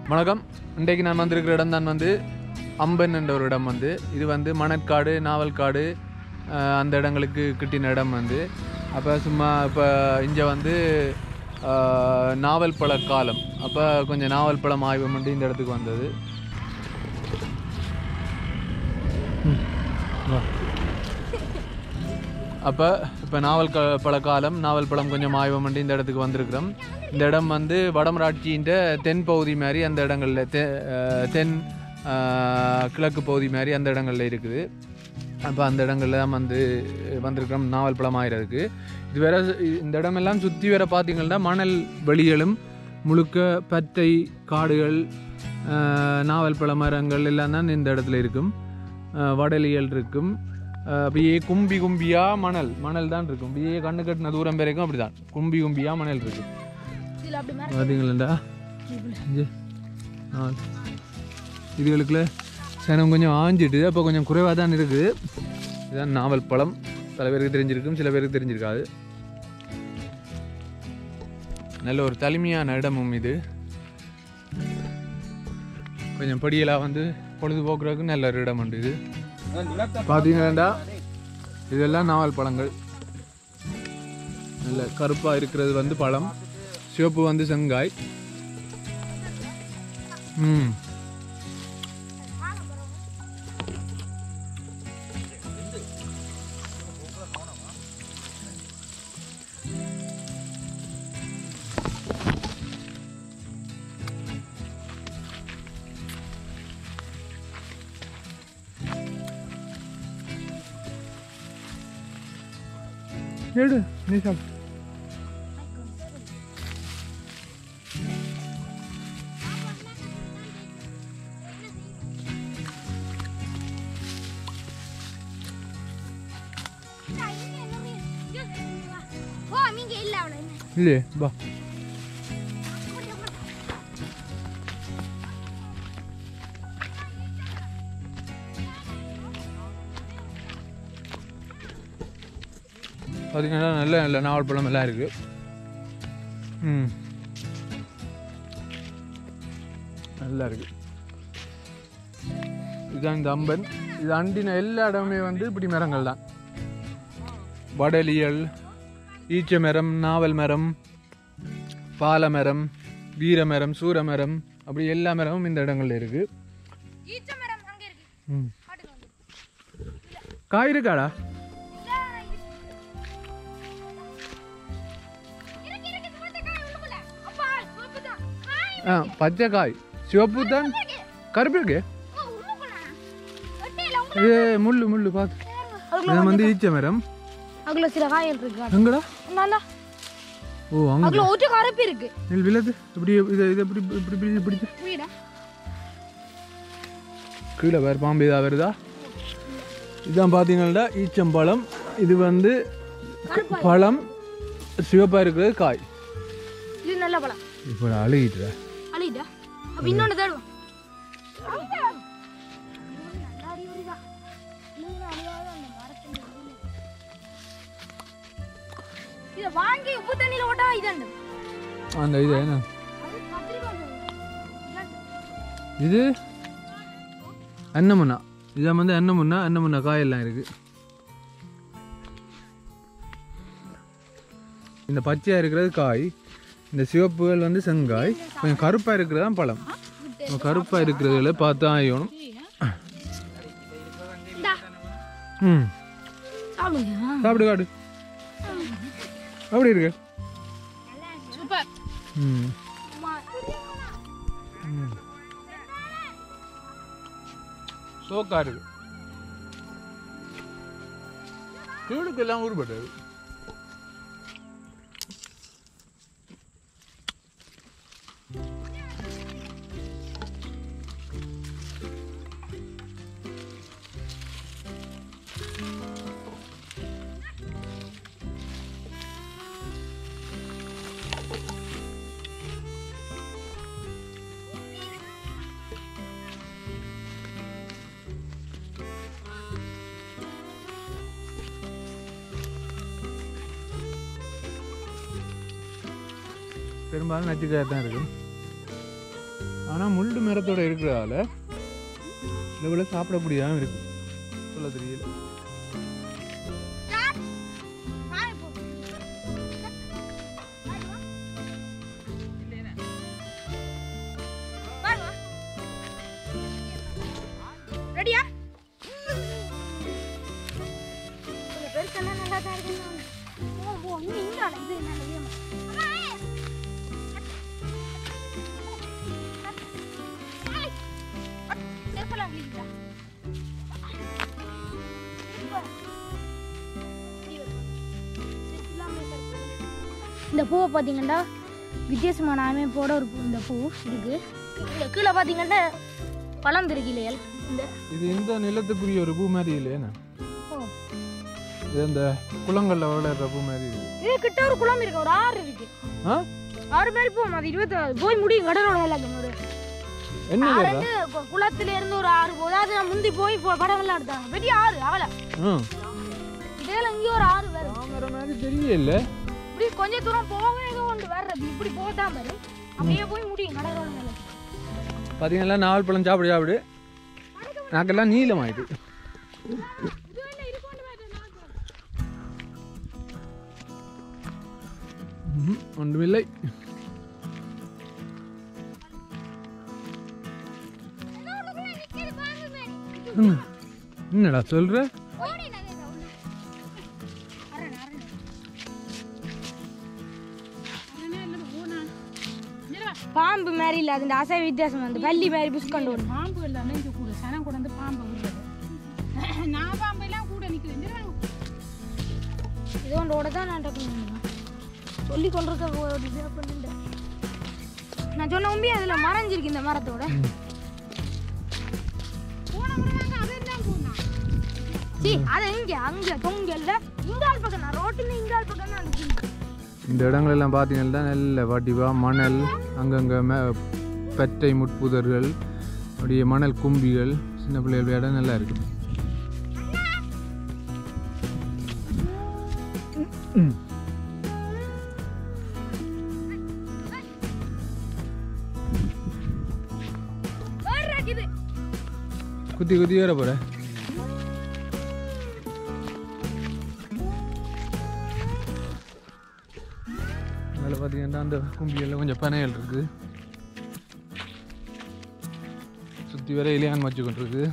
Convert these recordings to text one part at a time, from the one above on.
வணக்கம் இன்றைக்கு நான் வந்திருக்கிற இடம் தான் வந்து அம்பன் என்ற ஒரு இடம் வந்து இது வந்து மணற்காடு நாவல்காடு அஹ், அந்த இடங்களுக்கு கிட்டின இடம் வந்து அப்போ சும்மா இப்போ இங்கே வந்து அஹ், நாவல் பழ காலம் அப்போ கொஞ்சம் நாவல் பழம் ஆய்வு பண்ணி இந்த இடத்துக்கு வந்தது அப்போ இப்போ நாவல் க பழ காலம் நாவல் பழம் கொஞ்சம் ஆய்வு பண்ணி இந்த இடத்துக்கு வந்திருக்கிறோம் இந்த இடம் வந்து வடமராட்சியின் தென் பகுதி மாதிரி அந்த இடங்களில் தெ அஹ் தென் அஹ், கிழக்கு பகுதி மாதிரி அந்த இடங்களில் இருக்குது அப்போ அந்த இடங்கள்ல தான் வந்து வந்திருக்கிறோம் நாவல் பழம் ஆயிரதுக்கு இது வேற இந்த இடமெல்லாம் சுற்றி வேற பார்த்தீங்கன்னா மணல் வெளிகளும் முழுக்க பற்றை காடுகள் அஹ், நாவல் பழ மரங்கள் எல்லாம் தான் இந்த இடத்துல இருக்கும் அஹ், வடலியல் இருக்கும் அஹ், அப்படியே கும்பி கும்பியா மணல் மணல் தான் இருக்கும் அப்படியே கண்ணு கட்டின தூரம் வரைக்கும் அப்படிதான் கும்பி கும்பியா மணல் இருக்கும் இதில் அப்படி மேலே பார்த்தீங்களா இங்கே நாலு இதுகளுக்குள்ள சனம் கொஞ்சம் ஆஞ்சிட்டு அப்போ கொஞ்சம் குறைவாக தான் இருக்குது இதுதான் நாவல் பழம் சில பேருக்கு தெரிஞ்சிருக்கும் சில பேருக்கு தெரிஞ்சிருக்காது நல்ல ஒரு தனிமையான இடமும் இது கொஞ்சம் படியெல்லாம் வந்து பொழுதுபோக்குறதுக்கு நல்ல ஒரு இடம் உண்டு இது பார்த்தீங்கன்னா இதெல்லாம் நாவல் பழங்கள் நல்ல கருப்பாக இருக்கிறது வந்து பழம் சிவப்பு வந்து செங்காய் ம் எடு நீ சாப்பிடு ஓ நீங்க இல்ல அவள என்ன இல்லையே பா பார்த்தீங்கன்னா நல்ல நல்ல நாவல் பழம் எல்லாம் இருக்கு ம் நல்லா இருக்கு இதுதான் இந்த அம்பன் இது அண்டின எல்லா இடமே வந்து இப்படி மரங்கள் தான் வடலியல் ஈச்ச மரம் நாவல் மரம் பால மரம் வீர மரம் சூர மரம் அப்படி எல்லா மரமும் இந்த இடங்கள்ல இருக்கு ஈச்ச மரம் அங்க இருக்கு ம். காட்டுங்க வந்து. காய் இருக்காடா இல்ல, இருக்கு இருக்கு சுமத்த காய் உள்ளுக்குள்ள அப்பா சோப்புதான் காய் ஆ பச்சை காய் சிவப்பு தான் இருக்கு. கருப்பு இருக்கு ஓ உள்ளுக்குள்ள ஒட்டையில உங்க ஏ முள்ளு முள்ளு பார்த்து இது வந்து ஈச்ச மரம் அதுல சில காய்கள் இருக்கு எங்கடா நல்லா ஓ அங்க அதுல ஒற்றை கருப்பு இருக்கு நெல் விழுது இப்படி இது இது இப்படி இப்படி இப்படி பிடிச்சு வீடா கீழே வேறு பாம்பு இதாக வருதா இதான் பார்த்தீங்கன்னா ஈச்சம்பழம் இது வந்து பழம் சிவப்பாக இருக்கிறது காய் இது நல்ல பழம் இப்போ அழுகிட்டு அழிடா அப்ப இன்னொன்னு தேடுவோம் இத வாங்கி உப்பு தண்ணியில ஓட்டா இதாண்டு அந்த இது என்ன அது கத்திரிக்காய் இதாண்டு. இது அன்னமுன்னா இதான் வந்து அன்னமுன்னா அன்னமுன்னா காயெல்லாம் இருக்கு இந்த பச்சையாக இருக்கிறது காய் இந்த சிவப்புகள் வந்து செங்காய் கொஞ்சம் கருப்பாக இருக்கிறது தான் பழம் கருப்பாக இருக்கிறதுல பார்த்தா ஆகணும் இந்தா ம் சாப்பிடுங்க சாப்பிடு காடு அப்படி இருக்கு சூப்பர் ம் சோக்கா இருக்கு கீழுக்கு எல்லாம் ஊறுபட்டது பெரும்பாலும் நச்சுக்காய் தான் இருக்கும் ஆனால் முள்ளு மரத்தோட இருக்கிறதால இவ்வளோ சாப்பிட முடியாமல் இருக்கு சொல்ல தெரியல ஸ்டார்ட் பாய் போ பாருங்க ரெடியா இந்த பெருசெல்லாம் நல்லா தான் இருக்கு போ போ நீ இங்க வாடா, இது நல்ல வியம் செருப்பெல்லாம் கிழிக்குதா இந்த பூவை பார்த்தீங்கன்னா வித்தியாசமான அமைப்போட ஒரு பூ இந்த பூ இருக்கு இந்த கீழே பார்த்தீங்கன்னா பழம் தெரிக்கலையல் இந்த இது இந்த நிலத்துக்குரிய ஒரு பூ மாதிரி இல்லையேண்ணா ஓ இது இந்த குளங்களில் விளையாடுற பூ மாதிரி இருக்கு இது கிட்ட ஒரு குளம் இருக்கு ஒரு ஆறு இருக்கு ஆ ஆறு பேர் போகும் அது இருபத்தி போய் முடியும் கடலோட எல்லாம் ஒரு என்ன ஆறு கேட்டா வந்து கு- குளத்துல இருந்து ஒரு ஆறு போகுது அது நான் முந்தி போய் போ- படம் எல்லாம் எடுத்தாங்க பெரிய ஆறு அவளை ம் இதேல இங்கேயும் ஒரு ஆறு வரும் தாமரை மாதிரி தெரியல இப்படி கொஞ்ச தூரம் போகவே கொண்டு வர்றது இப்படி போதான் வரும் அப்படியே போய் முடியும் கடலோட நிலை பார்த்தீங்கன்னா நாவல் பழம் சாப்பிடு சாப்பிடு நாக்கெல்லாம் நீளமாயிட்டு ம்ஹும், ஒன்றுமில்லை ம். என்னடா சொல்ற பாம்பு மாதிரி இல்ல அது அசை வித்தியாசம் வந்து பள்ளி மாதிரி புஷ் கொண்டு வரும் பாம்பு இல்லை நெஞ்சு கூட சனம் கொண்டு வந்து பாம்பை விடுறது நான் பாம்பு எல்லாம் கூட நிற்கிறேன் இது கொண்டோட தான் நான் டக்குனு சொல்லி கொண்டிருக்க ஒரு இதாக பண்ணிட்டேன் நான் சொன்ன உண்மை அதில் மறைஞ்சிருக்கு இந்த மரத்தோட போன முறை அதெல்லாம் போனா சி அது எங்க அங்க தொங்கல்ல இங்கால் பக்கம் நான் ரோட்டுல இங்கால் பக்கம் தான் இருக்கு இந்த இடங்களெல்லாம் பார்த்தீங்கன்னா நல்ல வடிவா மணல் அங்கங்கே மே பற்றை முட்புதர்கள் அப்படியே மணல் கும்பிகள் சின்ன பிள்ளைகள் விளையாட நல்லா இருக்கு ம். இது குத்தி குத்தி ஏற போற அதில் பார்த்தீங்கன்னா அந்த கும்பியெல்லாம் கொஞ்சம் பனைகள் இருக்கு சுற்றி வர இலையான் வச்சு கொண்டிருக்கு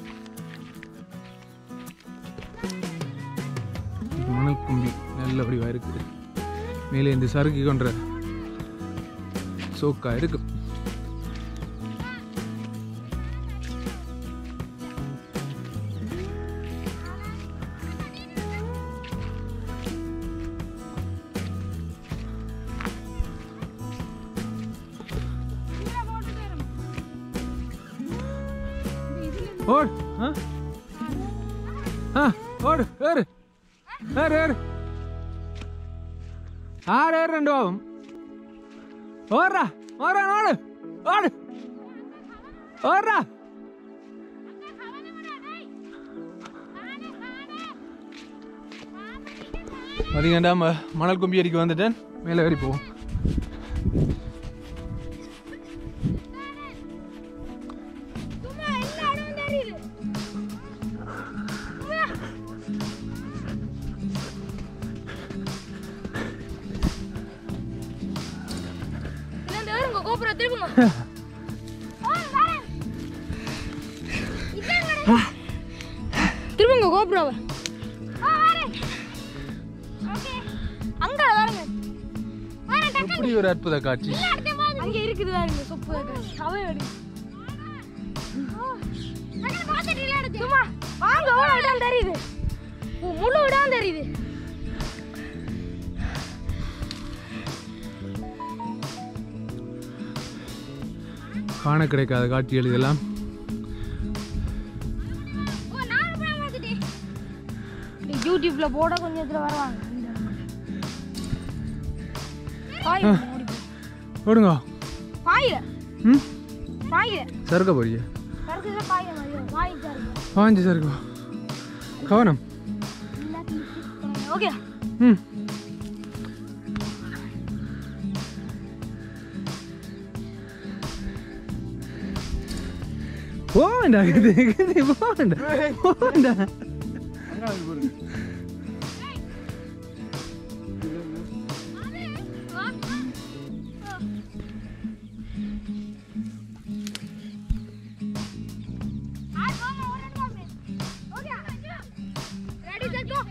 மணல் கும்பி நல்ல வடிவாக இருக்கு மேலே இந்த சறுக்கி கொன்ற சோக்கா இருக்கு ஓடு ஆ ஆ ஓடு ஏறு ஏறு ஏறு ஆறு ஏறு ரெண்டு ஆகும் ஓடுறா ஓடுறா ஓடு ஓடு ஓடுறா பார்த்தீங்கன்னா ம- மணல் கும்பி அடிக்க வந்துட்டேன் மேலே ஏறி போவோம் சும்மா எல்லா இடமும் தெரியுது இல்ல, இந்த ஏறுங்க, கோபுரம் திருப்புங்க. வாங்க, வாங்க. இதாங்க. திரும்புங்க கோபுராவை ஆ, வாரேன். Okay. அங்க பாருங்க வாரேன், டக்கு. இப்படி ஒரு அற்புத காட்சி அங்க இருக்குது பாருங்க சொப்பு அவை வெடி சும்மா வாங்க எவ்வளோ இடம் தெரியுது உ- முழு இடம் தெரியுது காண கிடைக்காத காட்சிகள் இதெல்லாம் யூடியூப்ல போட கொஞ்சம் இதுல வருவாங்க பாய் ஓடி போ. ஓடுங்க பாயில ம் பாயில சறுக்க போறிய கருக்குதுல பாயில மாதிரி பாய் கருக்கு பாஞ்சு சறுக்கு கவனம் ஓகே ம் போவேண்டா இது இது போவேண்டா போவேண்டா Ready, set, go.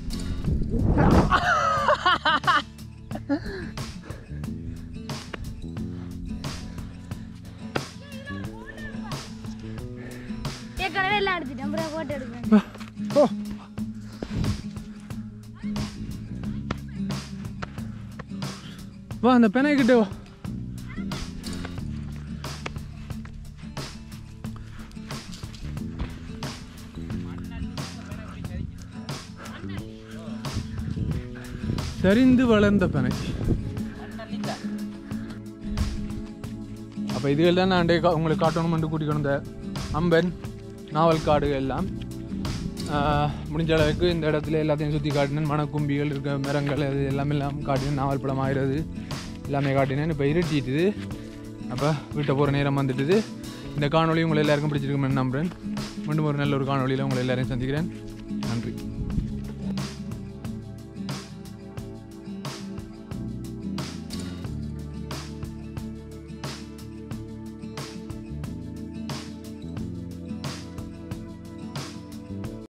ஏற்கனவே எல்லாம் எடுத்துட்டேன் அப்புறம் போட்டோ எடுப்பேன் ஓ வா அந்த பெனை கிட்ட வா சரிந்து வளர்ந்த பனை அப்போ இதுகள் தான் நான் கா- உங்களுக்கு காட்டணுமென்று கூட்டிக் வந்த அம்பன் நாவல் காடுகள் எல்லாம் ஆஹ், முடிஞ்ச அளவுக்கு இந்த இடத்துல எல்லாத்தையும் சுற்றி காட்டினேன் மணக்கும்பிகள் இருக்க மரங்கள் அது எல்லாமே எல்லாம் காட்டினேன் நாவல் பழம் ஆகிறது எல்லாமே காட்டினேன் இப்போ இருட்டிட்டுது அப்போ வீட்டை போகிற நேரம் வந்துட்டுது இந்த காணொளி உங்களை எல்லாருக்கும் பிடிச்சிருக்குமென்னு நம்புகிறேன் மீண்டும் ஒரு நல்ல ஒரு காணொளியில் உங்களை எல்லாரையும் சந்திக்கிறேன் நன்றி